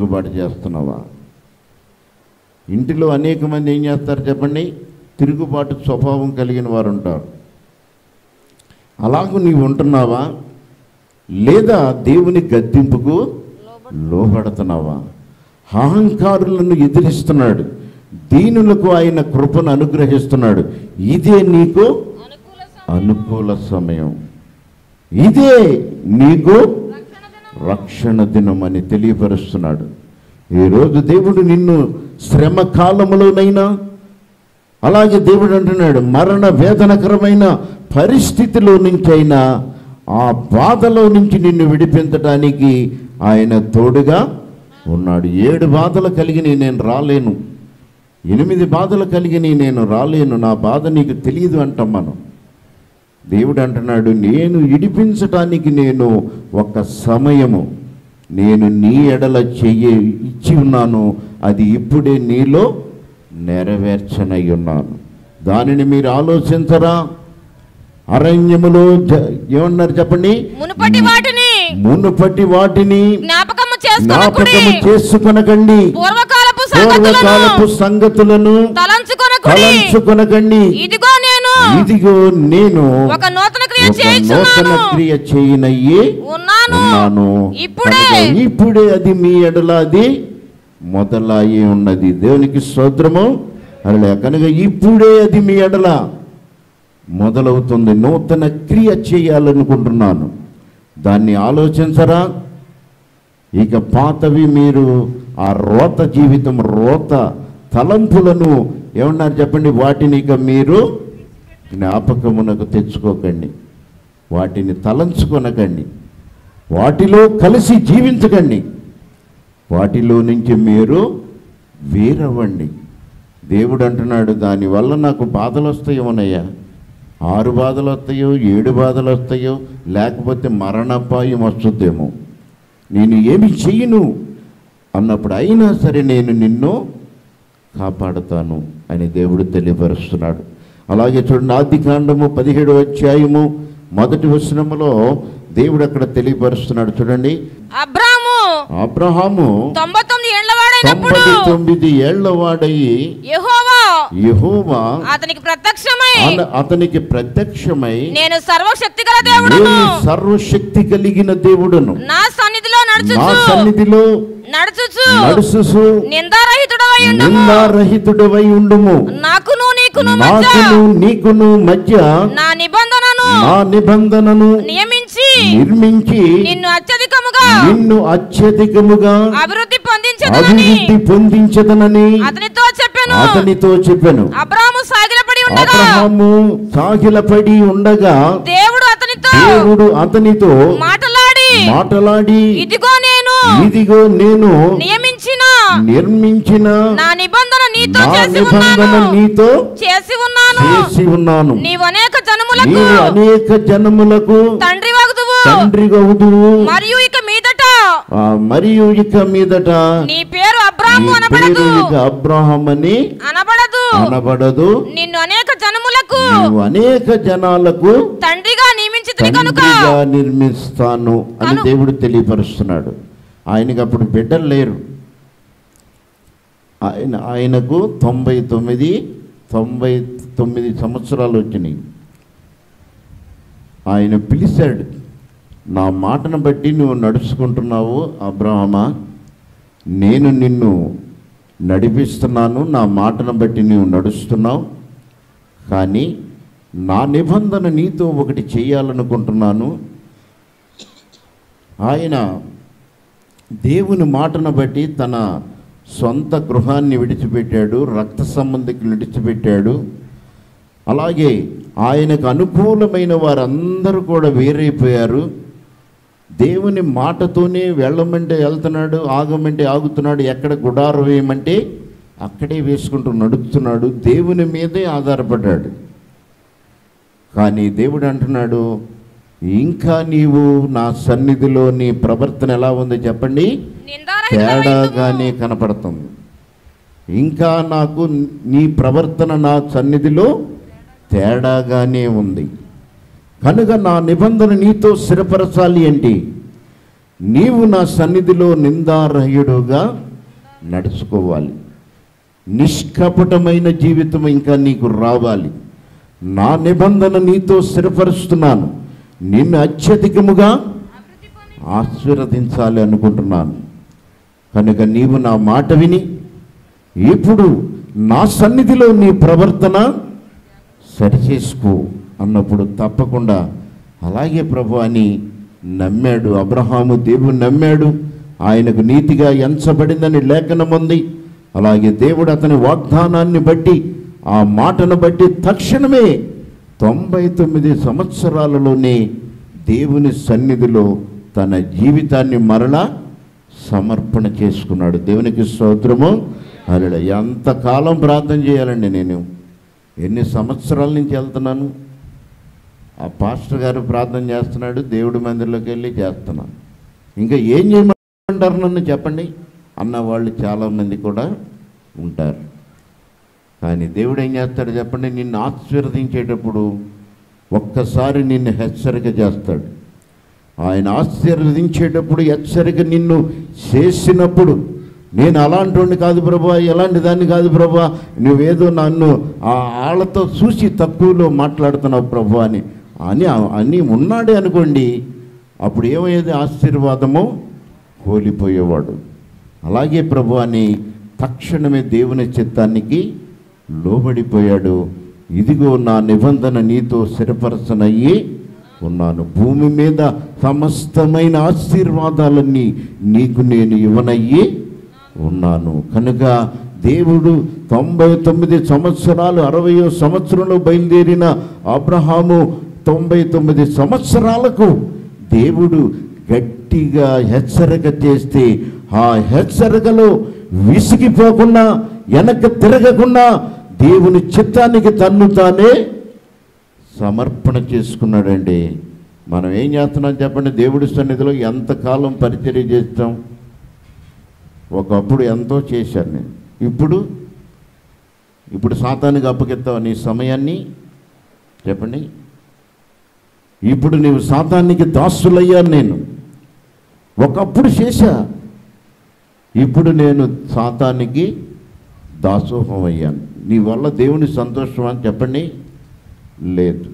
తిరుగుబాటు చేస్తున్నావా ఇంటిలో అనేక మంది ఏం చేస్తారు చెప్పండి తిరుగుబాటు స్వభావం కలిగిన వారు ఉంటారు అలాగూ నీవు ఉంటున్నావా లేదా దేవుని గద్దింపుకు లోబడుతున్నావా అహంకారులను ఎదిరిస్తున్నాడు దీనులకు ఆయన కృపను అనుగ్రహిస్తున్నాడు ఇదే నీకు అనుకూల అనుకూల సమయం ఇదే నీకు రక్షణ దినం రక్షణ దినం అని తెలియపరుస్తున్నాడు ఈరోజు దేవుడు నిన్ను శ్రమ కాలములోనైనా అలాగే దేవుడు అంటున్నాడు మరణ వేదనకరమైన పరిస్థితిలో నుంచైనా ఆ బాధలో నుంచి నిన్ను విడిపించడానికి ఆయన తోడుగా ఉన్నాడు ఏడు బాధలు కలిగిన నేను రాలేను ఎనిమిది బాధలు కలిగిన నేను రాలేను నా బాధ నీకు తెలియదు అంటాం మనం దేవుడు అంటున్నాడు నేను ఇడిపించటానికి నేను ఒక సమయము నేను నీ ఎడల చెయ్యి ఇచ్చి ఉన్నాను అది ఇప్పుడే నీలో నెరవేర్చనై ఉన్నాను దానిని మీరు ఆలోచించరా అరణ్యములో జ- ఏమన్నారు చెప్పండి మునుపటి వాటిని మునుపటి వాటిని జ్ఞాపకము చేసుకొనకుడి జ్ఞాపకము చేసుకొనకండి పూర్వకాలపు సంగతులను పూర్వకాలపు సంగతులను తలంచుకొనకుడి తలంచుకొనకండి ఇదిగో నేను ఇదిగో నేను ఒక నూతన క్రియ ఒక నూతన చేయించున్నాను క్రియ చేయనయ్యి ఉన్నాను ఉన్నాను ఇప్పుడే కనుక ఇప్పుడే అది మీ ఎడల అది మొదలయ్యి ఉన్నది దేవునికి స్తోత్రము అలా కనుక ఇప్పుడే అది మీ ఎడల మొదలవుతుంది నూతన క్రియ చేయాలనుకుంటున్నాను దాన్ని ఆలోచించరా ఇక పాతవి మీరు ఆ రోత జీవితం రోత తలంపులను ఏమన్నారు చెప్పండి వాటిని ఇక మీరు జ్ఞాపకమునకు తెచ్చుకోకండి వాటిని తలంచుకొనకండి వాటిలో కలిసి జీవించకండి వాటిలో నుంచి మీరు వేరవ్వండి దేవుడు అంటున్నాడు దానివల్ల నాకు బాధలు వస్తాయేమోనయ్యా ఆరు బాధలు వస్తాయో ఏడు బాధలు వస్తాయో లేకపోతే మరణపాయం వస్తుందేమో నేను ఏమి చెయ్యను అన్నప్పుడు అయినా సరే నేను నిన్ను కాపాడుతాను అని దేవుడు తెలియపరుస్తున్నాడు అలాగే చూడండి ఆది కాండము పదిహేడు అధ్యాయము మొదటి వచనములో దేవుడు అక్కడ తెలియపరుస్తున్నాడు చూడండి అబ్రాము అబ్రహాము తొంభై తొమ్మిది ఏళ్ల వాడైనప్పుడు తొంభై తొమ్మిది ఏళ్ల వాడయి యెహోవా యెహోవా అతనికి ప్రత్యక్షమై అన- అతనికి ప్రత్యక్షమై నేను సర్వశక్తి గల దేవుడును నేను సర్వశక్తి కలిగిన దేవుడును నా సన్నిధిలో నా నడుచుచు సన్నిధిలో నడుచుచు నడుసు నిందారహితుడవై ఉండము నిందారహితుడవై ఉండుము నాకును నీకును మధ్య నాకును నీకును మధ్య నా నిబంధనను నా నిబంధనను నియమించి నిర్మించి నిన్ను అత్యధికముగా నిన్ను అత్యధికముగా అభివృద్ధి పొందించదనని అభివృద్ధి పొందించదనని అతనితో చెప్పాను అతనితో చెప్పాను అబ్రాము సాగిలపడి ఉండగా అబ్రహాము సాగిలపడి ఉండగా దేవుడు అతనితో దేవుడు అతనితో మాటలాడి మాటలాడి ఇదిగో నేను ఇదిగో నేను నియమించిన నిర్మించిన నా నిబంధన నీతో నా చేసి నిబంధన ఉన్నాను నీతో చేసి ఉన్నాను చేసి ఉన్నాను నీవు అనేక జనములకు నీవు అనేక జనములకు తండ్రి వగుదువు తండ్రి గౌదువు మరియు ఇక మీదట ఆ, మరియు ఇక మీదట నీ పేరు అబ్రాము నీ అనబడదు పేరు ఇక అబ్రహాం అని అనబడదు అనబడదు నిన్ను అనేక జనములకు నీవు అనేక జనాలకు తండ్రిగా నియమించితిని కనుక తండ్రిగా నిర్మిస్తాను అని కను- దేవుడు తెలియపరుస్తున్నాడు ఆయనకు అప్పుడు బిడ్డలు లేరు ఆయన ఆయనకు తొంభై తొమ్మిది తొంభై తొమ్మిది సంవత్సరాలు వచ్చినాయి ఆయన పిలిచాడు నా మాటను బట్టి నువ్వు నడుచుకుంటున్నావు అబ్రహమా నేను నిన్ను నడిపిస్తున్నాను నా మాటను బట్టి నువ్వు నడుస్తున్నావు కానీ నా నిబంధన నీతో ఒకటి చేయాలనుకుంటున్నాను ఆయన దేవుని మాటను బట్టి తన సొంత గృహాన్ని విడిచిపెట్టాడు రక్త సంబంధికులు విడిచిపెట్టాడు అలాగే ఆయనకు అనుకూలమైన వారందరూ కూడా వేరైపోయారు దేవుని మాటతోనే వెళ్ళమంటే వెళ్తున్నాడు ఆగమంటే ఆగుతున్నాడు ఎక్కడ గుడారం వేయమంటే అక్కడే వేసుకుంటూ నడుపుతున్నాడు దేవుని మీదే ఆధారపడ్డాడు కానీ దేవుడు అంటున్నాడు ఇంకా నీవు నా సన్నిధిలో నీ ప్రవర్తన ఎలా ఉంది చెప్పండి తేడాగానే కనపడుతుంది ఇంకా నాకు నీ ప్రవర్తన నా సన్నిధిలో తేడాగానే ఉంది కనుక నా నిబంధన నీతో స్థిరపరచాలి ఏంటి నీవు నా సన్నిధిలో నిందారహియుడుగా నడుచుకోవాలి నిష్కపటమైన జీవితం ఇంకా నీకు రావాలి నా నిబంధన నీతో స్థిరపరుస్తున్నాను నిన్ను అత్యధికముగా ఆశీర్వదించాలి అనుకుంటున్నాను కనుక నీవు నా మాట విని ఇప్పుడు నా సన్నిధిలో నీ ప్రవర్తన సరిచేసుకో అన్నప్పుడు తప్పకుండా అలాగే ప్రభు అని నమ్మాడు అబ్రహాము దేవుడు నమ్మాడు ఆయనకు నీతిగా ఎంచబడిందని లేఖనం ఉంది అలాగే దేవుడు అతని వాగ్దానాన్ని బట్టి ఆ మాటను బట్టి తక్షణమే తొంభై తొమ్మిది సంవత్సరాలలోనే దేవుని సన్నిధిలో తన జీవితాన్ని మరలా సమర్పణ చేసుకున్నాడు దేవునికి స్తోత్రము అలా ఎంతకాలం ప్రార్థన చేయాలండి నేను ఎన్ని సంవత్సరాల నుంచి వెళ్తున్నాను ఆ పాస్టర్ గారు ప్రార్థన చేస్తున్నాడు దేవుడి మందిరంలోకి వెళ్ళి చేస్తున్నాను ఇంకా ఏం చేయమంటారు నన్ను చెప్పండి అన్న వాళ్ళు చాలామంది కూడా ఉంటారు కానీ దేవుడు ఏం చేస్తాడు చెప్పండి నిన్ను ఆశీర్వదించేటప్పుడు ఒక్కసారి నిన్ను హెచ్చరిక చేస్తాడు ఆయన ఆశీర్వదించేటప్పుడు హెచ్చరిక నిన్ను చేసినప్పుడు నేను అలాంటి కాదు ప్రభా ఎలాంటి దాన్ని కాదు ప్రభా నువ్వేదో నన్ను ఆ ఆళ్ళతో చూసి తక్కువలో మాట్లాడుతున్నావు ప్రభు అని అని అని ఉన్నాడే అనుకోండి అప్పుడు ఏమయ్యేది ఆశీర్వాదము కోల్పోయేవాడు అలాగే ప్రభు అని తక్షణమే దేవుని చిత్తానికి లోబడిపోయాడు ఇదిగో నా నిబంధన నీతో స్థిరపరచనయ్యి ఉన్నాను భూమి మీద సమస్తమైన ఆశీర్వాదాలన్నీ నీకు నేను ఇవ్వనయ్యి ఉన్నాను కనుక దేవుడు తొంభై తొమ్మిది సంవత్సరాలు అరవయో సంవత్సరంలో బయలుదేరిన అబ్రహాము తొంభై తొమ్మిది సంవత్సరాలకు దేవుడు గట్టిగా హెచ్చరిక చేస్తే ఆ హెచ్చరికలో విసిగిపోకుండా వెనక్కి తిరగకుండా దేవుని చిత్తానికి తన్ను తానే సమర్పణ చేసుకున్నాడండి మనం ఏం చేస్తున్నాం చెప్పండి దేవుడి సన్నిధిలో ఎంతకాలం పరిచర్య చేస్తాం ఒకప్పుడు ఎంతో చేశాను నేను ఇప్పుడు ఇప్పుడు సాతానికి అప్పగిస్తావు నీ సమయాన్ని చెప్పండి ఇప్పుడు నీవు సాతానికి దాసులయ్యాను నేను ఒకప్పుడు చేశా ఇప్పుడు నేను సాతానికి దాసోహం అయ్యాను నీ వల్ల దేవుని సంతోషం అని చెప్పండి లేదు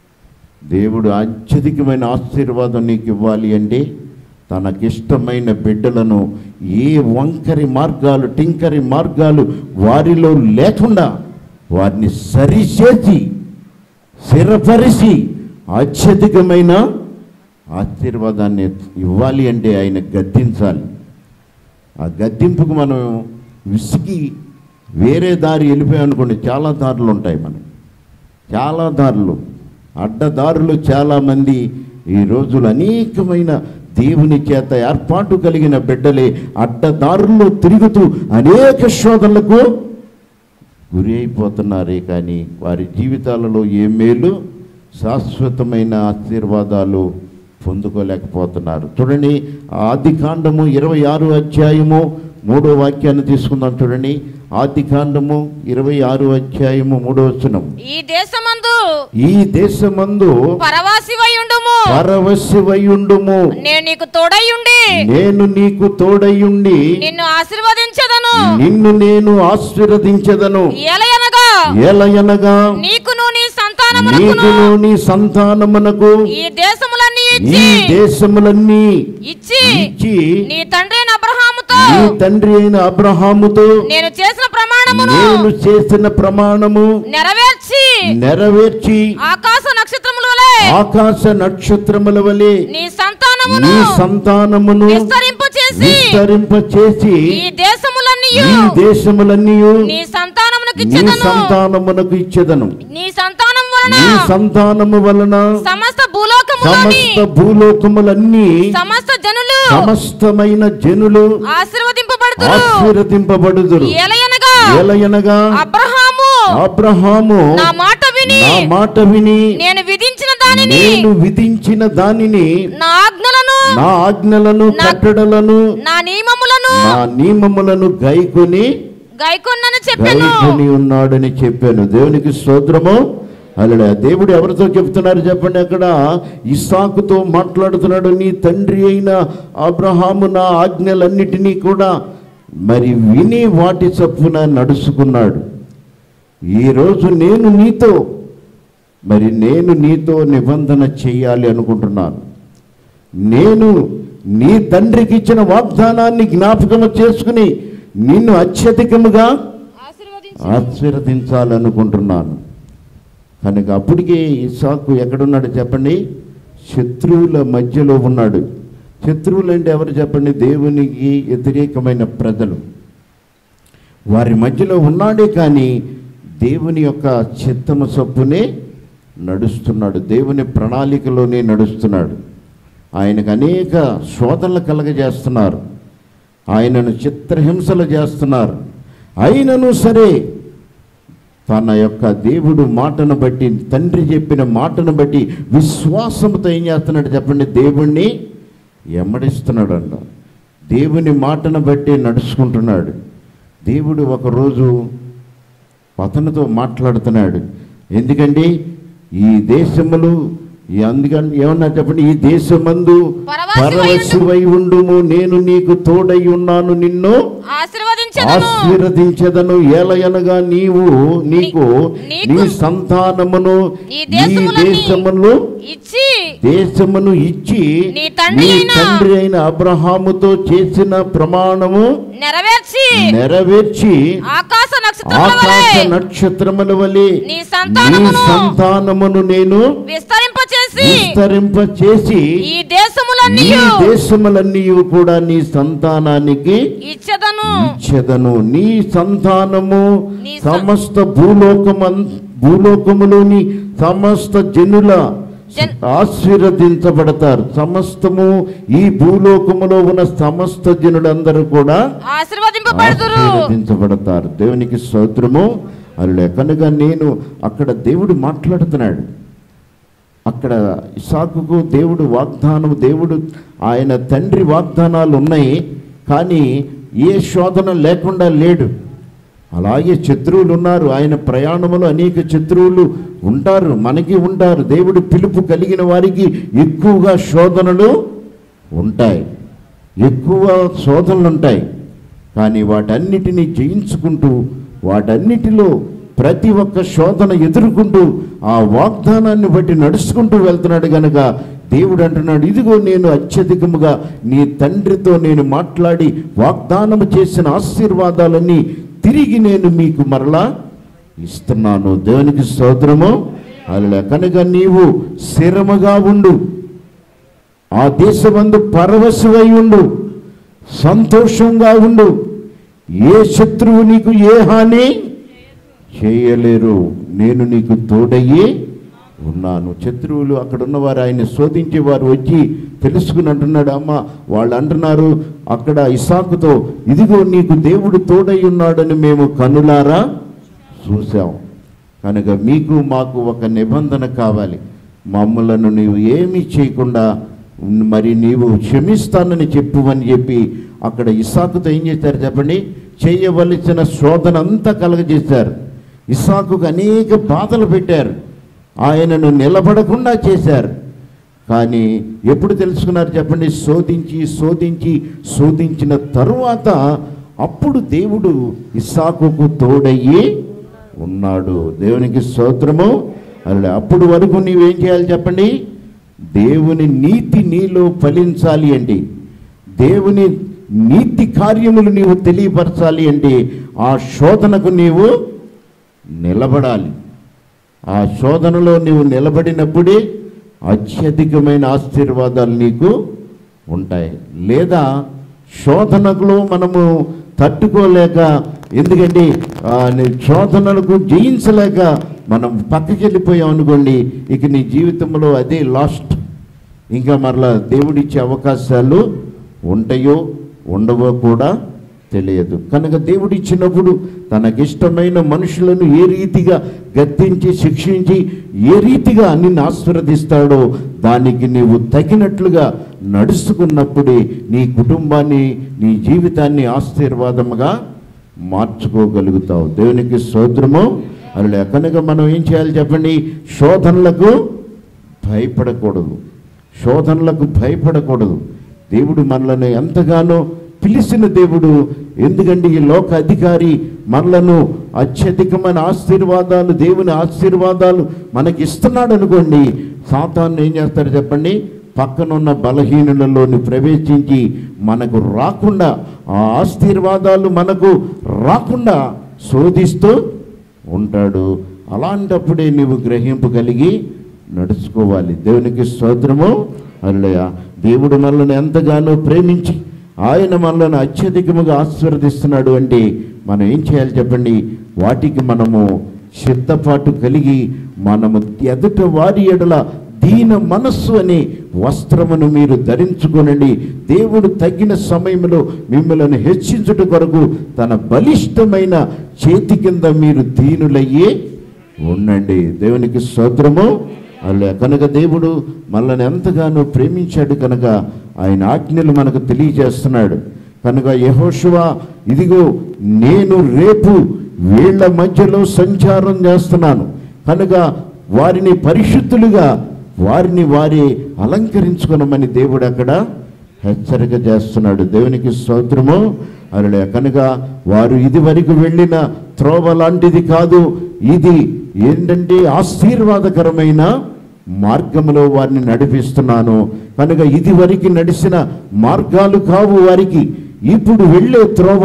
దేవుడు అత్యధికమైన ఆశీర్వాదం నీకు ఇవ్వాలి అంటే తనకిష్టమైన బిడ్డలను ఏ వంకరి మార్గాలు టింకరి మార్గాలు వారిలో లేకుండా వారిని సరిచేసి స్థిరపరిచి అత్యధికమైన ఆశీర్వాదాన్ని ఇవ్వాలి అంటే ఆయన గద్దించాలి ఆ గద్దింపుకు మనం విసిగి వేరే దారి వెళ్ళిపోయాం అనుకోండి చాలా దారులు ఉంటాయి మనం చాలా దారులు అడ్డదారులు చాలామంది ఈ రోజులు అనేకమైన దేవుని చేత ఏర్పాటు కలిగిన బిడ్డలే అడ్డదారుల్లో తిరుగుతూ అనేక శోధనలకు గురి అయిపోతున్నారే కానీ వారి జీవితాలలో ఏ మేలు శాశ్వతమైన ఆశీర్వాదాలు పొందుకోలేకపోతున్నారు చూడండి ఆది కాండము ఇరవై ఆరు అధ్యాయము మూడో వాక్యాన్ని తీసుకుందాం చూడండి ఆది కాండము ఇరవై ఆరు అధ్యాయము మూడో వచనం ఈ దేశమందు ఈ దేశమందు పరవాసివై ఉండుము పరవశివయుండుము నేను నీకు తోడయ్యుండి నేను నీకు తోడయుండి నిన్ను ఆశీర్వదించదను నిన్ను నేను ఆశీర్వదించదను ఏలయనగా ఎలయనగా నీకును నీ సంతానమునకును నీకును నీ సంతానమునకు ఈ దేశములన్నీ ఈ ఇచ్చి దేశములన్నీ ఇచ్చి ఇచ్చి నీ తండ్రి అయిన అబ్రహాముతో నీ తండ్రి అయిన అబ్రహాముతో నేను చేసిన ప్రమాణమును నేను చేసిన ప్రమాణము నెరవేర్చి నెరవేర్చి ఆకాశ నక్షత్రముల వలె ఆకాశ నక్షత్రముల వలె నీ సంతానమును నీ సంతానమును విస్తరింపు చేసి విస్తరింప చేసి ఈ దేశములన్నీ ఈ దేశములన్నీ నీ సంతానమునకు నీ ఇచ్చేదను సంతానమునకు ఇచ్చేదను నీ సంతానం వలన నీ సంతానము వలన సమస్త భూలోకములోని సమస్త భూలోకములన్నీ సమస్త జనులు సమస్తమైన జనులు ఆశీర్వదింపబడుతురు ఆశీర్వదింపబడుదురు ఎలయనగా ఎలయనగా అబ్రహాము అబ్రహాము నా మాట విని నా మాట విని నేను విధించిన దానిని నేను విధించిన దానిని నా ఆజ్ఞలను నా ఆజ్ఞలను నా- కట్టడలను నా నియమములను నా నియమములను గైకొని గైకొన్నని చెప్పాను గైకొని ఉన్నాడని చెప్పాను దేవునికి స్తోత్రము అలా దేవుడు ఎవరితో చెప్తున్నారు చెప్పండి అక్కడ ఇస్సాకుతో మాట్లాడుతున్నాడు నీ తండ్రి అయిన అబ్రహాము నా ఆజ్ఞలన్నిటినీ కూడా మరి విని వాటి చప్పున నడుచుకున్నాడు ఈరోజు నేను నీతో మరి నేను నీతో నిబంధన చేయాలి అనుకుంటున్నాను నేను నీ తండ్రికి ఇచ్చిన వాగ్దానాన్ని జ్ఞాపకము చేసుకుని నిన్ను అత్యధికముగా ఆశీర్వదించు ఆశీర్వదించాలనుకుంటున్నాను కనుక అప్పటికే ఇసాకు ఎక్కడున్నాడు చెప్పండి శత్రువుల మధ్యలో ఉన్నాడు శత్రువులు అంటే ఎవరు చెప్పండి దేవునికి వ్యతిరేకమైన ప్రజలు వారి మధ్యలో ఉన్నాడే కానీ దేవుని యొక్క చిత్తము చొప్పునే నడుస్తున్నాడు దేవుని ప్రణాళికలోనే నడుస్తున్నాడు ఆయనకు అనేక శోధనలు కలగజేస్తున్నారు ఆయనను చిత్రహింసలు చేస్తున్నారు అయినను సరే తన యొక్క దేవుడు మాటను బట్టి తండ్రి చెప్పిన మాటను బట్టి విశ్వాసంతో ఏం చేస్తున్నాడు చెప్పండి దేవుణ్ణి ఎమ్మడిస్తున్నాడంట దేవుని మాటను బట్టి నడుచుకుంటున్నాడు దేవుడు ఒకరోజు అతనితో మాట్లాడుతున్నాడు ఎందుకండి ఈ దేశములు ఈ అందుకని ఏమన్నా చెప్పండి ఈ దేశమందు పరవశువై పరవశువై ఉండుము నేను నీకు తోడై ఉన్నాను నిన్ను ఆశీర్వదించదను ఆశీర్వదించదను ఏలయనగా నీవు నీకు నీకు- నీ సంతానమును ఈ ఈ దేశములన్నీ దేశమును ఇచ్చి దేశమును ఇచ్చి నీ తండ్రి నీ అయిన- తండ్రి అయిన అబ్రహాముతో చేసిన ప్రమాణము నెరవేర్చి నెరవేర్చి ఆకాశ నక్షత్రముల ఆకాశ వలె నక్షత్రముల వలె నీ నీ సంతానమును సంతానమును నేను విస్తరింపచేసి విస్తరింప చేసి ఈ దేశములన్నీ ఈ దేశములన్నీ కూడా నీ సంతానానికి ఇచ్చదను ఇచ్చెదను నీ సంతానము నీ సం- సమస్త భూలోకమం భూలోకములోని సమస్త జనుల జన్- ఆశీర్వదించబడతారు సమస్తము ఈ భూలోకములో ఉన్న సమస్త జనులందరూ కూడా ఆశీర్వదింపబడుదురు ఆశీర్వదించబడతారు దేవునికి స్తోత్రము అలా కనుక నేను అక్కడ దేవుడు మాట్లాడుతున్నాడు అక్కడ ఇసాకుకు దేవుడు వాగ్దానం దేవుడు ఆయన తండ్రి వాగ్దానాలు ఉన్నాయి కానీ ఏ శోధన లేకుండా లేడు అలాగే శత్రువులు ఉన్నారు ఆయన ప్రయాణములో అనేక శత్రువులు ఉంటారు మనకి ఉంటారు దేవుడు పిలుపు కలిగిన వారికి ఎక్కువగా శోధనలు ఉంటాయి ఎక్కువ శోధనలు ఉంటాయి కానీ వాటన్నిటినీ జయించుకుంటూ వాటన్నిటిలో ప్రతి ఒక్క శోధన ఎదుర్కొంటూ ఆ వాగ్దానాన్ని బట్టి నడుచుకుంటూ వెళ్తున్నాడు గనక దేవుడు అంటున్నాడు ఇదిగో నేను అత్యధికముగా నీ తండ్రితో నేను మాట్లాడి వాగ్దానము చేసిన ఆశీర్వాదాలన్నీ తిరిగి నేను మీకు మరలా ఇస్తున్నాను దేవునికి స్తోత్రము అలా కనుక నీవు స్థిరముగా ఉండు ఆ దేశమందు పరవశువై ఉండు సంతోషంగా ఉండు ఏ శత్రువు నీకు ఏ హాని చేయలేరు నేను నీకు తోడయ్యి ఉన్నాను శత్రువులు అక్కడ ఉన్నవారు ఆయన శోధించే వారు వచ్చి తెలుసుకుని అంటున్నాడు అమ్మ వాళ్ళు అంటున్నారు అక్కడ ఇసాకుతో ఇదిగో నీకు దేవుడు తోడై ఉన్నాడని మేము కనులారా చూసాం కనుక మీకు మాకు ఒక నిబంధన కావాలి మమ్మలను నీవు ఏమీ చేయకుండా మరి నీవు క్షమిస్తానని చెప్పు అని చెప్పి అక్కడ ఇసాకుతో ఏం చేశారు చెప్పండి చేయవలసిన శోధన అంతా కలగజేశారు ఇసాకుకు అనేక బాధలు పెట్టారు ఆయనను నిలబడకుండా చేశారు కానీ ఎప్పుడు తెలుసుకున్నారు చెప్పండి శోధించి శోధించి శోధించిన తరువాత అప్పుడు దేవుడు ఇస్సాకుకు తోడయ్యి ఉన్నాడు దేవునికి స్తోత్రము అలా అప్పుడు వరకు నీవేం చేయాలి చెప్పండి దేవుని నీతి నీలో ఫలించాలి అండి దేవుని నీతి కార్యములు నీవు తెలియపరచాలి అంటే ఆ శోధనకు నీవు నిలబడాలి ఆ శోధనలో నీవు నిలబడినప్పుడే అత్యధికమైన ఆశీర్వాదాలు నీకు ఉంటాయి లేదా శోధనలో మనము తట్టుకోలేక ఎందుకంటే ఆ నీ శోధనలకు జయించలేక మనం పక్కకి వెళ్ళిపోయాం అనుకోండి ఇక నీ జీవితంలో అదే లాస్ట్ ఇంకా మరలా దేవుడిచ్చే అవకాశాలు ఉంటాయో ఉండవో కూడా తెలియదు కనుక దేవుడు ఇచ్చినప్పుడు తనకిష్టమైన మనుషులను ఏ రీతిగా గద్దించి శిక్షించి ఏ రీతిగా నిన్ను ఆశీర్వదిస్తాడో దానికి నీవు తగినట్లుగా నడుచుకున్నప్పుడే నీ కుటుంబాన్ని నీ జీవితాన్ని ఆశీర్వాదముగా మార్చుకోగలుగుతావు దేవునికి స్తోత్రము అలా కనుక మనం ఏం చేయాలి చెప్పండి శోధనలకు భయపడకూడదు శోధనలకు భయపడకూడదు దేవుడు మనలను ఎంతగానో పిలిచిన దేవుడు ఎందుకంటే ఈ లోక అధికారి మనలను అత్యధికమైన ఆశీర్వాదాలు దేవుని ఆశీర్వాదాలు మనకి ఇస్తున్నాడు అనుకోండి సాతాను ఏం చేస్తాడు చెప్పండి పక్కనున్న బలహీనులలోని ప్రవేశించి మనకు రాకుండా ఆ ఆశీర్వాదాలు మనకు రాకుండా శోధిస్తూ ఉంటాడు అలాంటప్పుడే నీవు గ్రహింపు కలిగి నడుచుకోవాలి దేవునికి స్తోత్రము అల్లయ్య దేవుడు మనల్ని ఎంతగానో ప్రేమించి ఆయన మనల్ని అత్యధికముగా ఆశీర్వదిస్తున్నాడు అంటే మనం ఏం చేయాలి చెప్పండి వాటికి మనము సిద్ధపాటు కలిగి మనము ఎదుట వారి ఎడల దీన మనస్సు అనే వస్త్రమును మీరు ధరించుకొనండి దేవుడు తగిన సమయంలో మిమ్మల్ని హెచ్చించుట కొరకు తన బలిష్టమైన చేతి కింద మీరు దీనులయ్యే ఉండండి దేవునికి స్తోత్రము అలా కనుక దేవుడు మనల్ని ఎంతగానో ప్రేమించాడు కనుక ఆయన ఆజ్ఞలు మనకు తెలియజేస్తున్నాడు కనుక యహోశువ ఇదిగో నేను రేపు వీళ్ళ మధ్యలో సంచారం చేస్తున్నాను కనుక వారిని పరిశుద్ధులుగా వారిని వారి అలంకరించుకునమని దేవుడు అక్కడ హెచ్చరిక చేస్తున్నాడు దేవునికి స్తోత్రము అలా కనుక వారు ఇది వరకు వెళ్ళిన త్రోవ లాంటిది కాదు ఇది ఏంటంటే ఆశీర్వాదకరమైన మార్గంలో వారిని నడిపిస్తున్నాను కనుక ఇది వరకు నడిచిన మార్గాలు కావు వారికి ఇప్పుడు వెళ్ళే త్రోవ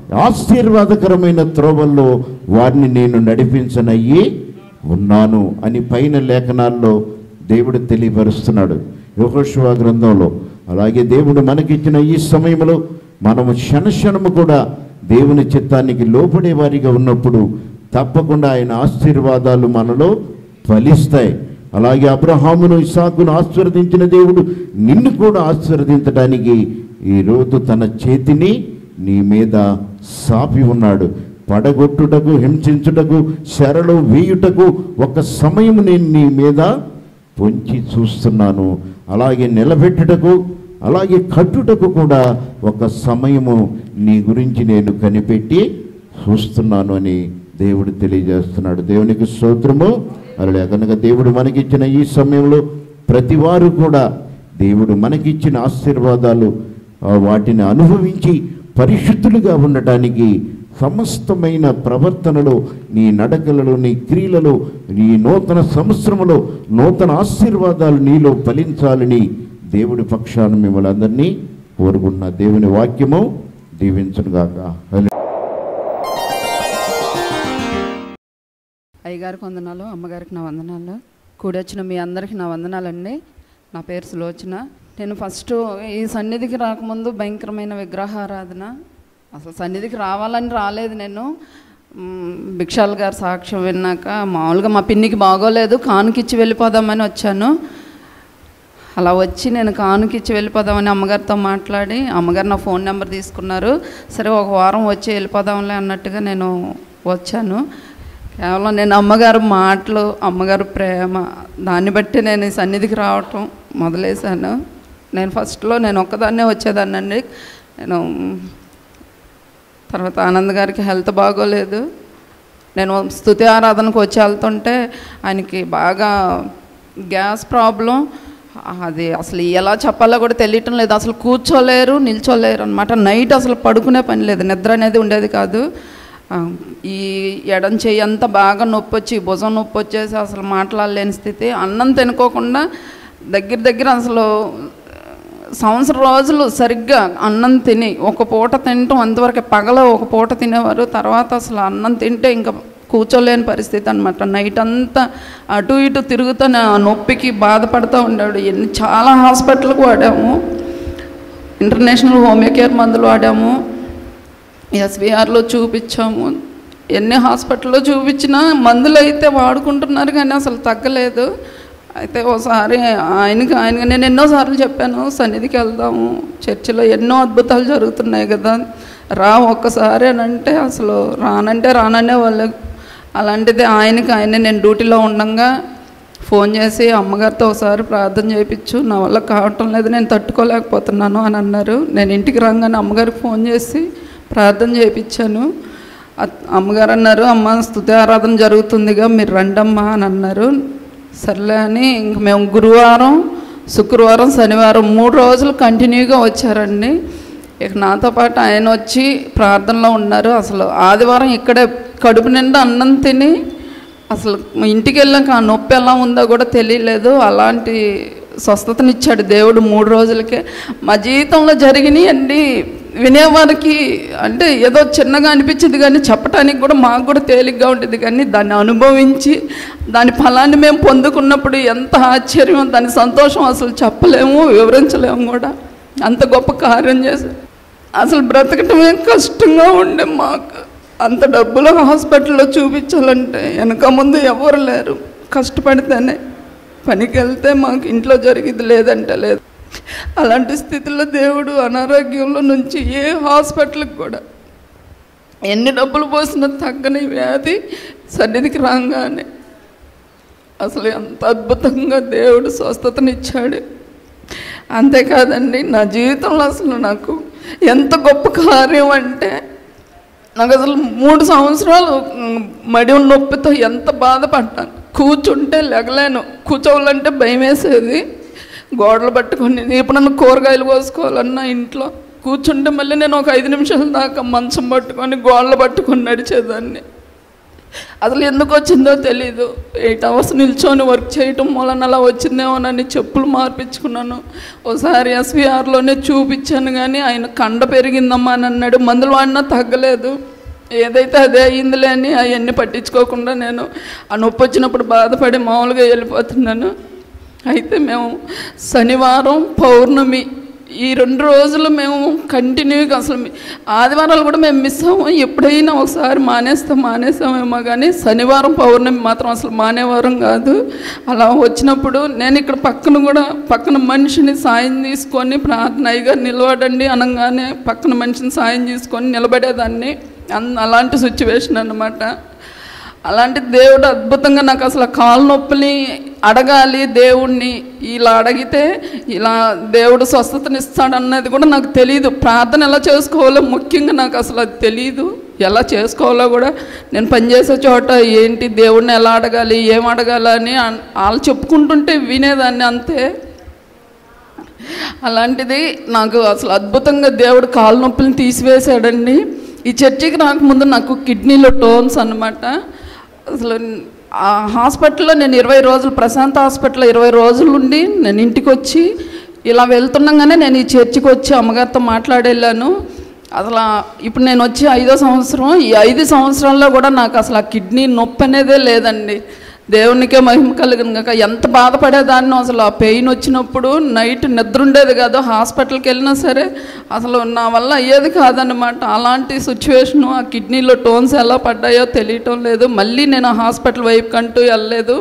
ఆశీర్వాదకరమైన త్రోవల్లో వారిని నేను నడిపించనయ్యి ఉన్నాను అని పైన లేఖనాల్లో దేవుడు తెలియపరుస్తున్నాడు యోహోశివ గ్రంథంలో అలాగే దేవుడు మనకిచ్చిన ఈ సమయంలో మనము క్షణక్షణము కూడా దేవుని చిత్తానికి లోపడే వారిగా ఉన్నప్పుడు తప్పకుండా ఆయన ఆశీర్వాదాలు మనలో ఫలిస్తాయి అలాగే అబ్రహామును ఇసాకును ఆశీర్వదించిన దేవుడు నిన్ను కూడా ఆశీర్వదించడానికి ఈరోజు తన చేతిని నీ మీద సాపి ఉన్నాడు పడగొట్టుటకు హింసించుటకు శరలు వేయుటకు ఒక సమయం నేను నీ మీద పొంచి చూస్తున్నాను అలాగే నిలబెట్టుటకు అలాగే కట్టుటకు కూడా ఒక సమయము నీ గురించి నేను కనిపెట్టి చూస్తున్నాను అని దేవుడు తెలియజేస్తున్నాడు దేవునికి స్తోత్రము అలా కనుక దేవుడు మనకిచ్చిన ఈ సమయంలో ప్రతి వారు కూడా దేవుడు మనకిచ్చిన ఆశీర్వాదాలు ఆ వాటిని అనుభవించి పరిశుద్ధులుగా ఉండటానికి సమస్తమైన ప్రవర్తనలో నీ నడకలలో నీ క్రియలలో నీ నూతన సంవత్సరములో నూతన ఆశీర్వాదాలు నీలో ఫలించాలని దేవుడి పక్షాన మిమ్మల్ని అందరినీ కోరుకున్న దేవుని వాక్యము దీవించునుగాక హల్లెలూయా. అయ్యగారికి వందనాలు అమ్మగారికి నా వందనాలు కూడొచ్చిన మీ అందరికి నా వందనాలండి నా పేరు సులోచన నేను ఫస్ట్ ఈ సన్నిధికి రాకముందు భయంకరమైన విగ్రహారాధన అసలు సన్నిధికి రావాలని రాలేదు నేను మ్, భిక్షాల్ గారు సాక్ష్యం విన్నాక మామూలుగా మా పిన్నికి బాగోలేదు కానుకిచ్చి వెళ్ళిపోదామని వచ్చాను అలా వచ్చి నేను కానుకిచ్చి వెళ్ళిపోదామని అమ్మగారితో మాట్లాడి అమ్మగారు నా ఫోన్ నెంబర్ తీసుకున్నారు సరే ఒక వారం వచ్చి వెళ్ళిపోదాంలే అన్నట్టుగా నేను వచ్చాను కేవలం నేను అమ్మగారు మాటలు అమ్మగారు ప్రేమ దాన్ని బట్టి నేను ఈ సన్నిధికి రావటం మొదలేశాను నేను ఫస్ట్లో నేను ఒక్కదాన్నే వచ్చేదాన్నండి నేను తర్వాత ఆనంద్ గారికి హెల్త్ బాగోలేదు నేను స్థుతి ఆరాధనకు వచ్చి వెళ్తుంటే ఆయనకి బాగా గ్యాస్ ప్రాబ్లం అది అసలు ఎలా చెప్పాలో కూడా తెలియటం లేదు అసలు కూర్చోలేరు నిల్చోలేరు అనమాట నైట్ అసలు పడుకునే పని లేదు నిద్ర అనేది ఉండేది కాదు ఆ, ఈ ఎడం చెయ్యి అంతా బాగా నొప్పి వచ్చి భుజం నొప్పి వచ్చేసి అసలు మాట్లాడలేని స్థితి అన్నం తినుకోకుండా దగ్గర దగ్గర అసలు సంవత్సరం రోజులు సరిగ్గా అన్నం తిని ఒక పూట తినటం అంతవరకు పగల ఒక పూట తినేవారు తర్వాత అసలు అన్నం తింటే ఇంకా కూర్చోలేని పరిస్థితి అనమాట నైట్ అంతా అటు ఇటు తిరుగుతూ నా నొప్పికి బాధపడుతూ ఉండాడు ఎన్ని చాలా హాస్పిటల్కి వాడాము ఇంటర్నేషనల్ హోమియో కేర్ మందులు వాడాము ఎస్విఆర్లో చూపించాము ఎన్ని హాస్పిటల్లో చూపించినా మందులు అయితే వాడుకుంటున్నారు కానీ అసలు తగ్గలేదు అయితే ఒకసారి ఆయనకి ఆయన నేను ఎన్నోసార్లు చెప్పాను సన్నిధికి వెళ్దాము చర్చిలో ఎన్నో అద్భుతాలు జరుగుతున్నాయి కదా రా ఒక్కసారి అని అంటే అసలు రానంటే రాననే వాళ్ళు అలాంటిది ఆయనకి ఆయన నేను డ్యూటీలో ఉండగా ఫోన్ చేసి అమ్మగారితో ఒకసారి ప్రార్థన చేయించు నా వల్ల కావటం లేదు నేను తట్టుకోలేకపోతున్నాను అని అన్నారు నేను ఇంటికి రాగానే అమ్మగారికి ఫోన్ చేసి ప్రార్థన చేయించాను అత్- అమ్మగారు అన్నారు అమ్మ స్థుతి ఆరాధన జరుగుతుందిగా మీరు రండమ్మా అని అన్నారు సర్లే అని ఇంక మేము గురువారం శుక్రవారం శనివారం మూడు రోజులు కంటిన్యూగా వచ్చారండి ఇక నాతో పాటు ఆయన వచ్చి ప్రార్థనలో ఉన్నారు అసలు ఆదివారం ఇక్కడే కడుపు నిండా అన్నం తిని అసలు మా ఇంటికి వెళ్ళాక ఆ నొప్పి ఎలా ఉందో కూడా తెలియలేదు అలాంటి స్వస్థతనిచ్చాడు దేవుడు మూడు రోజులకే మా జీవితంలో జరిగినాయండి వినేవారికి అంటే ఏదో చిన్నగా అనిపించింది కానీ చెప్పడానికి కూడా మాకు కూడా తేలిగ్గా ఉంటుంది కానీ దాన్ని అనుభవించి దాని ఫలాన్ని మేము పొందుకున్నప్పుడు ఎంత ఆశ్చర్యం దాని సంతోషం అసలు చెప్పలేము వివరించలేము కూడా అంత గొప్ప కార్యం చేసి అసలు బ్రతకటమే కష్టంగా ఉండే మాకు అంత డబ్బులు హాస్పిటల్లో చూపించాలంటే వెనక ముందు ఎవరు లేరు కష్టపడితేనే పనికి వెళ్తే మాకు ఇంట్లో జరిగింది లేదంటే లేదు అలాంటి స్థితిలో దేవుడు అనారోగ్యంలో నుంచి ఏ హాస్పిటల్కి కూడా ఎన్ని డబ్బులు పోసినా తగ్గని వ్యాధి సన్నిధికి రాగానే అసలు ఎంత అద్భుతంగా దేవుడు స్వస్థతనిచ్చాడు అంతేకాదండి నా జీవితంలో అసలు నాకు ఎంత గొప్ప కార్యం అంటే నాకు అసలు మూడు సంవత్సరాలు మ్, మడి నొప్పితో ఎంత బాధపడ్డాను కూర్చుంటే లెగలేను కూర్చోవాలంటే భయం వేసేది గోడలు పట్టుకొని ఎప్పుడన్నా కూరగాయలు కోసుకోవాలన్నా ఇంట్లో కూర్చుంటే మళ్ళీ నేను ఒక ఐదు నిమిషాల దాకా మంచం పట్టుకొని గోడలు పట్టుకొని నడిచేదాన్ని అసలు ఎందుకు వచ్చిందో తెలీదు ఎయిట్ అవర్స్ నిల్చొని వర్క్ చేయటం వలన అలా వచ్చిందేమోనని చెప్పులు మార్పించుకున్నాను ఒకసారి ఎస్వీఆర్లోనే చూపించాను కానీ ఆయన కండ పెరిగిందమ్మా అని అన్నాడు మందులు వాడినా తగ్గలేదు ఏదైతే అదే అయ్యిందిలే అని అవన్నీ పట్టించుకోకుండా నేను ఆ నొప్పి వచ్చినప్పుడు బాధపడి మామూలుగా వెళ్ళిపోతున్నాను అయితే మేము శనివారం పౌర్ణమి ఈ రెండు రోజులు మేము కంటిన్యూగా అసలు మీ- ఆదివారాలు కూడా మేము మిస్ అవ్వం ఎప్పుడైనా ఒకసారి మానేస్తాం మానేస్తామేమో కానీ శనివారం పౌర్ణమి మాత్రం అసలు మానేవారం కాదు అలా వచ్చినప్పుడు నేను ఇక్కడ పక్కన కూడా పక్కన మనిషిని సాయం తీసుకొని ప్రార్థన అయ్యగా నిలబడండి అనగానే పక్కన మనిషిని సాయం తీసుకొని నిలబడేదాన్ని అన్- అలాంటి సిచ్యువేషన్ అన్నమాట అలాంటి దేవుడు అద్భుతంగా నాకు అసలు ఆ కాలు నొప్పుని అడగాలి దేవుణ్ణి ఇలా అడిగితే ఇలా దేవుడు స్వస్థతనిస్తాడు అన్నది కూడా నాకు తెలియదు ప్రార్థన ఎలా చేసుకోవాలో ముఖ్యంగా నాకు అసలు అది తెలియదు ఎలా చేసుకోవాలో కూడా నేను పనిచేసే చోట ఏంటి దేవుణ్ణి ఎలా అడగాలి ఏం అడగాలి అని అన్- వాళ్ళు చెప్పుకుంటుంటే వినేదాన్ని అంతే అలాంటిది నాకు అసలు అద్భుతంగా దేవుడు కాలు నొప్పులను తీసివేశాడండి ఈ చర్చికి రాకముందు నాకు కిడ్నీలో టోన్స్ అన్నమాట అసలు ఆ హాస్పిటల్లో నేను ఇరవై రోజులు ప్రశాంత్ హాస్పిటల్లో ఇరవై రోజులు ఉండి నేను ఇంటికి వచ్చి ఇలా వెళ్తుండగానే నేను ఈ చర్చికి వచ్చి అమ్మగారితో మాట్లాడెళ్ళాను అసలు ఆ- ఇప్పుడు నేను వచ్చి ఐదో సంవత్సరం ఈ ఐదు సంవత్సరాల్లో కూడా నాకు అసలు ఆ కిడ్నీ నొప్పి అనేదే లేదండి దేవునికే మహిమ కలిగిన కాక ఎంత బాధపడేదాన్ని అసలు ఆ పెయిన్ వచ్చినప్పుడు నైట్ నిద్ర ఉండేది కాదు హాస్పిటల్కి వెళ్ళినా సరే అసలు నా వల్ల అయ్యేది కాదన్నమాట అలాంటి సిచ్యువేషను ఆ కిడ్నీలో టోన్స్ ఎలా పడ్డాయో తెలియటం లేదు మళ్ళీ నేను ఆ హాస్పిటల్ వైపు కంటూ వెళ్ళలేదు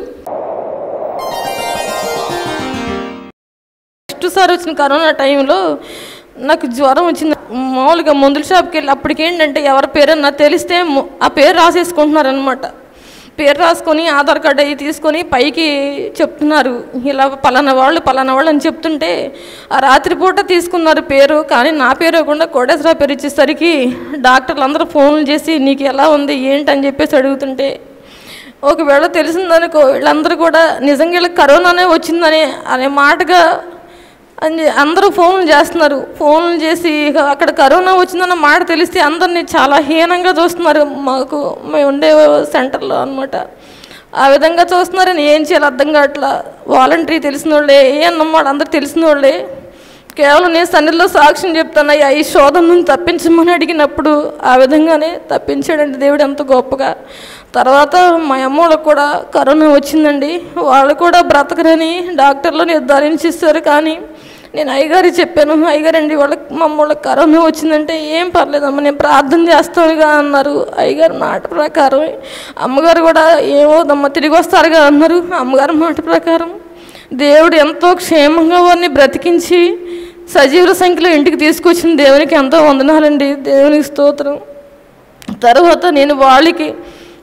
ఫస్ట్ సారి వచ్చిన కరోనా టైంలో నాకు జ్వరం వచ్చింది మామూలుగా మందుల షాప్కి వెళ్ళి అప్పటికి ఏంటంటే ఎవరి పేరన్నా తెలిస్తే ము- ఆ పేరు రాసేసుకుంటున్నారు అనమాట పేరు రాసుకొని ఆధార్ కార్డు అవి తీసుకొని పైకి చెప్తున్నారు ఇలా పలానా వాళ్ళు పలానా వాళ్ళు అని చెప్తుంటే ఆ రాత్రిపూట తీసుకున్నారు పేరు కానీ నా పేరు ఇవ్వకుండా కోటేశ్వర పేరు ఇచ్చేసరికి డాక్టర్లు అందరూ ఫోన్లు చేసి నీకు ఎలా ఉంది ఏంటి అని చెప్పేసి అడుగుతుంటే ఒకవేళ తెలిసిందనుకో వీళ్ళందరూ కూడా నిజంగా వీళ్ళకి కరోనానే వచ్చిందని అనే మాటగా అని అందరూ ఫోన్లు చేస్తున్నారు ఫోన్లు చేసి ఇక అక్కడ కరోనా వచ్చిందన్న మాట తెలిస్తే అందరినీ చాలా హీనంగా చూస్తున్నారు మాకు మేము ఉండే సెంటర్లో అనమాట ఆ విధంగా చూస్తున్నారని ఏం చేయాలి అర్థం కావట్లా వాలంటరీ తెలిసిన వాళ్ళే ఏ అన్నమాట అందరు తెలిసిన వాళ్ళే కేవలం నేను సన్నిధిలో సాక్ష్యం చెప్తాను అయ్యా ఈ శోధన నుంచి తప్పించమని అడిగినప్పుడు ఆ విధంగానే తప్పించాడండి దేవుడు ఎంత గొప్పగా తర్వాత మా అమ్మోళ్ళకు కూడా కరోనా వచ్చిందండి వాళ్ళు కూడా బ్రతకరని డాక్టర్లు నిర్ధారించిస్తారు కానీ నేను అయ్యగారికి చెప్పాను అయ్యగారండి వాళ్ళకి మా అమ్మోళ్ళకి కరోనా వచ్చిందంటే ఏం పర్లేదమ్మా నేను ప్రార్థన చేస్తానుగా అన్నారు అయ్యగారు మాట ప్రకారం అమ్మగారు కూడా ఏమోదమ్మా తిరిగి వస్తారుగా అన్నారు అమ్మగారి మాట ప్రకారం దేవుడు ఎంతో క్షేమంగా వారిని బ్రతికించి సజీవుల సంఖ్యలో ఇంటికి తీసుకొచ్చిన దేవునికి ఎంతో వందనాలండి దేవునికి స్తోత్రం తర్వాత నేను వాళ్ళకి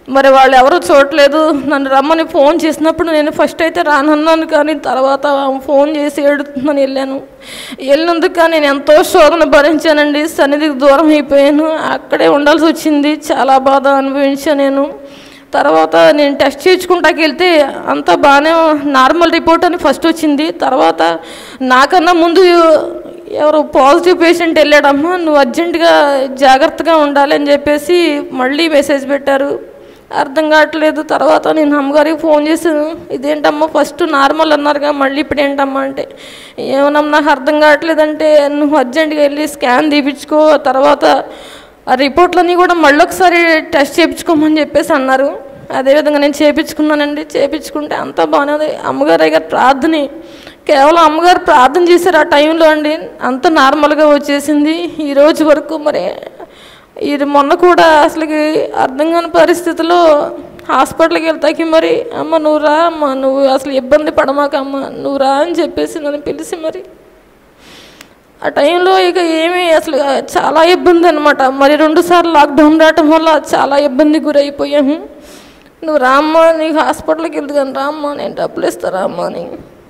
మరి వాళ్ళు ఎవరు చూడలేదు నన్ను రమ్మని ఫోన్ చేసినప్పుడు నేను ఫస్ట్ అయితే రానన్నాను కానీ తర్వాత ఆమె ఫోన్ చేసి ఏడుతుందని వెళ్ళాను వెళ్ళినందుకు కానీ నేను ఎంతో శోధన భరించానండి సన్నిధికి దూరం అయిపోయాను అక్కడే ఉండాల్సి వచ్చింది చాలా బాధ అనుభవించాను నేను తర్వాత నేను టెస్ట్ చేయించుకుంటాకి వెళ్తే అంతా బాగానే నార్మల్ రిపోర్ట్ అని ఫస్ట్ వచ్చింది తర్వాత నాకన్నా ముందు ఎవరు పాజిటివ్ పేషెంట్ వెళ్ళాడమ్మా నువ్వు అర్జెంటుగా జాగ్రత్తగా ఉండాలి అని చెప్పేసి మళ్ళీ మెసేజ్ పెట్టారు అర్థం కావట్లేదు తర్వాత నేను అమ్మగారికి ఫోన్ చేశాను ఇదేంటమ్మా ఫస్ట్ నార్మల్ అన్నారుగా మళ్ళీ ఇప్పుడు ఏంటమ్మా అంటే ఏమన్నా నాకు అర్థం కావట్లేదంటే నువ్వు అర్జెంటుగా వెళ్ళి స్కాన్ తీపించుకో తర్వాత ఆ రిపోర్ట్లన్నీ కూడా మళ్ళీ ఒకసారి టెస్ట్ చేయించుకోమని చెప్పేసి అన్నారు అదేవిధంగా నేను చేయించుకున్నానండి చేయించుకుంటే అంతా బాగానే ఉంది అమ్మగారు గారు ప్రార్థన కేవలం అమ్మగారు ప్రార్థన చేశారు ఆ టైంలో అండి అంత నార్మల్గా వచ్చేసింది ఈ రోజు వరకు మరి ఇది మొన్న కూడా అసలుకి అర్థం కాని పరిస్థితిలో హాస్పిటల్కి వెళ్తాకి మరి అమ్మ నువ్వు రా అమ్మ నువ్వు అసలు ఇబ్బంది పడమాకమ్మ నువ్వు రా అని చెప్పేసి నన్ను పిలిచి మరి ఆ టైంలో ఇక ఏమీ అసలు చాలా ఇబ్బంది అనమాట మరి రెండు సార్లు లాక్డౌన్ రావటం వల్ల చాలా ఇబ్బంది గురైపోయాము నువ్వు రామ్మా నీకు హాస్పిటల్కి వెళ్తాను రామ్మా నేను డబ్బులు ఇస్తా రామ్మా అని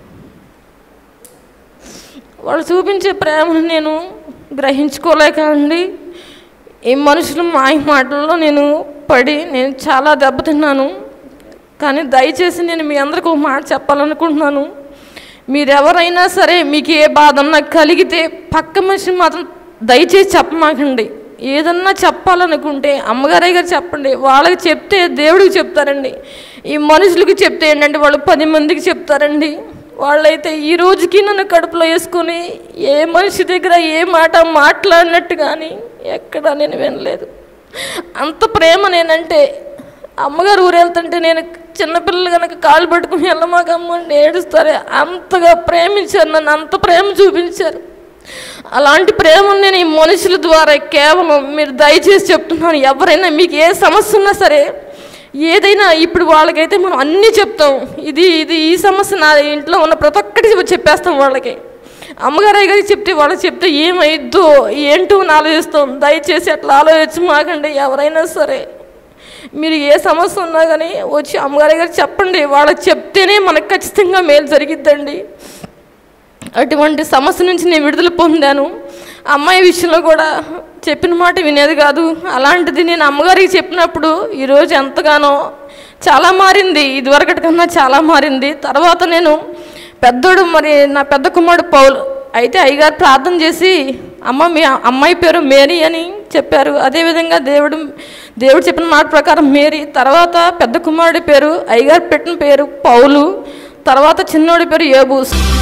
వాళ్ళు చూపించే ప్రేమను నేను గ్రహించుకోలేక అండి ఈ మనుషుల మాయ మాటల్లో నేను పడి నేను చాలా దెబ్బతిన్నాను కానీ దయచేసి నేను మీ అందరికీ ఒక మాట చెప్పాలనుకుంటున్నాను మీరెవరైనా సరే మీకు ఏ బాధ అన్నా కలిగితే పక్క మనిషిని మాత్రం దయచేసి చెప్పమాకండి ఏదన్నా చెప్పాలనుకుంటే అమ్మగారయ్య గారు చెప్పండి వాళ్ళకి చెప్తే దేవుడికి చెప్తారండి ఈ మనుషులకి చెప్తే ఏంటంటే వాళ్ళు పది మందికి చెప్తారండి వాళ్ళైతే ఈ రోజుకి నన్ను కడుపులో వేసుకొని ఏ మనిషి దగ్గర ఏ మాట మాట్లాడినట్టు కానీ ఎక్కడ నేను వినలేదు అంత ప్రేమ నేనంటే అమ్మగారు ఊరు వెళ్తుంటే నేను చిన్నపిల్లలు కనుక కాళ్ళు పట్టుకుని వెళ్ళమాకమ్మ అని ఏడుస్తారు అంతగా ప్రేమించారు నన్ను అంత ప్రేమ చూపించారు అలాంటి ప్రేమను నేను ఈ మనుషుల ద్వారా కేవలం మీరు దయచేసి చెప్తున్నాను ఎవరైనా మీకు ఏ సమస్య ఉన్నా సరే ఏదైనా ఇప్పుడు వాళ్ళకైతే మనం అన్నీ చెప్తాం ఇది ఇది ఈ సమస్య నా ఇంట్లో ఉన్న ప్రతి ఒక్కటి చెప్పేస్తాం వాళ్ళకి అమ్మగారయ్య గారికి చెప్తే వాళ్ళకి చెప్తే ఏమైద్దో ఏంటో అని ఆలోచిస్తాం దయచేసి అట్లా ఆలోచించి మాకండి ఎవరైనా సరే మీరు ఏ సమస్య ఉన్నా కానీ వచ్చి అమ్మగారి గారు చెప్పండి వాళ్ళకి చెప్తేనే మనకు ఖచ్చితంగా మేలు జరిగిద్దండి అటువంటి సమస్య నుంచి నేను విడుదల పొందాను అమ్మాయి విషయంలో కూడా చెప్పిన మాట వినేది కాదు అలాంటిది నేను అమ్మగారికి చెప్పినప్పుడు ఈరోజు ఎంతగానో చాలా మారింది ఇదివరకటి కన్నా చాలా మారింది తర్వాత నేను పెద్దోడు మరి నా పెద్ద కుమారుడు పౌలు అయితే అయ్యగారు ప్రార్థన చేసి అమ్మ మీ అమ్మాయి పేరు మేరీ అని చెప్పారు అదేవిధంగా దేవుడు దేవుడు చెప్పిన మాట ప్రకారం మేరీ తర్వాత పెద్ద కుమారుడి పేరు అయ్యగారు పెట్టిన పేరు పౌలు తర్వాత చిన్నోడి పేరు ఏబూస్